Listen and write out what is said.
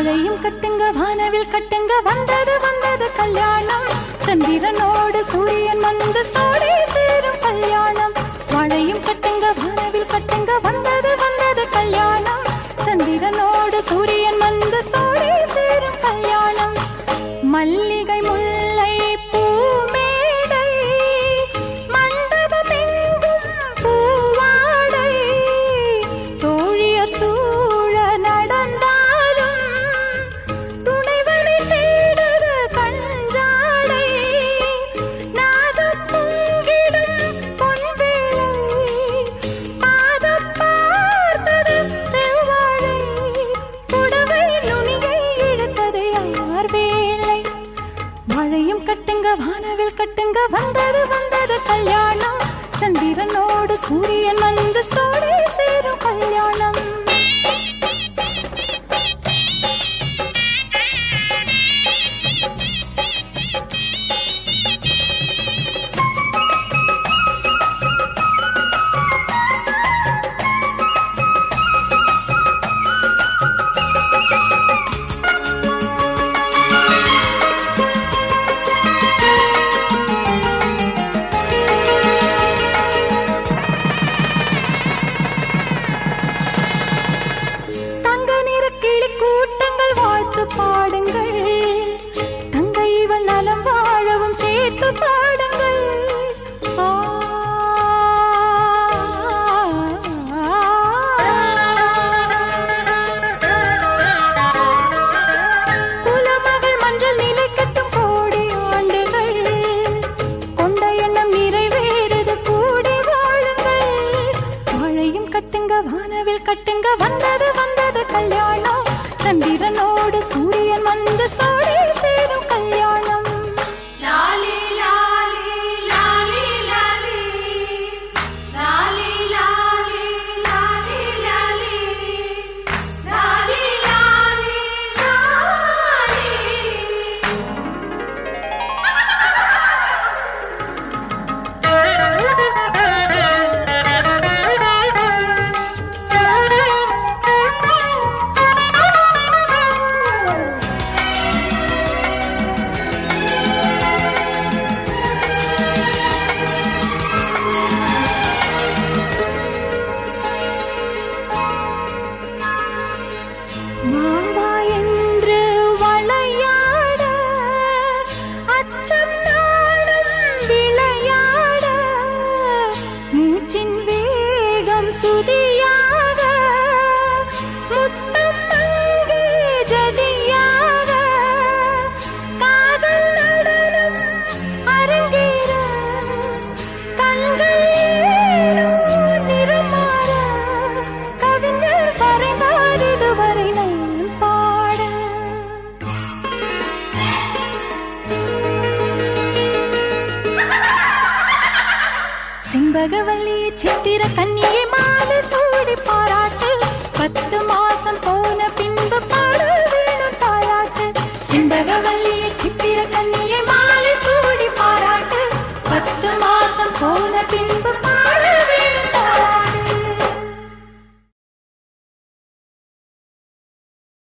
வாழையும் கட்டுங்க வானவில் கட்டுங்க வந்தது வந்தது கல்யாணம் சந்திரனோடு சூரியன் வந்து சோடி சேரும் கல்யாணம் வாழையும் கட்டுங்க வானவில் கட்டுங்க வந்தது வந்தது கல்யாணம் சந்திரனோடு சூரியன் வந்து சோடி சேரும் கல்யாணம் மல்லிகை முல்லை பூமேடை மண்டபமெங்கும் பூவாடை தோழியர் சூழ நடந்தாலும் துணைவனை தேடுது கஞ்சாடை நாதம் பொங்கிடும் பொன்வேளை பாதம் பார்த்தது செவ்வாழை புடவை நுனியை இழுத்தது யார் வேலை மழையும் கட்டுங்க வானவில் கட்டுங்க வந்தது வந்தது கல்யாணம் சந்திரனோடு சூரியன் வந்து சோடி சேரும் கல்யாணம் தங்க நிற கிளி கூட்டங்கள் வாழ்த்து பாடுங்கள் தங்க இவள் நலம் வாழவும் சேர்த்து பாடுங்கள் ஆ, குலமகள் மஞ்சள் நிலை கட்டும் கோடி ஆண்டுகள் கொண்ட எண்ணம் நிறைவேறுது கூடி வாழுங்கள் வாழையும் கட்டுங்க வானவில் கட்டுங்க வந்தது வந்தது கல்யாணம் சந்திரனோடு சூரியன் வந்து சோடி சேரும் கல்யாணம் லாலி லாலி லாலி லாலி லாலி லாலி லாலி லாலி லாலி லாலி லாலி மாம்பா என்று வளையாட அச்சம் நாடும் விளையாட மூச்சின் வேகம் சுதியாக முத்தம் அங்கே ஜதியாக காதல் நடனம் அரங்கேற கண்கள் ஏனோ நிறமாற கவிஞர் வரைந்தார் இதுவரை நான் பாட செண்பகவல்லி சித்திர கன்னியை மாலை சூடி பாராட்டு பத்து மாசம் போன பின்பு பாடல் வேணும் தாளாட்டு செண்பகவல்லி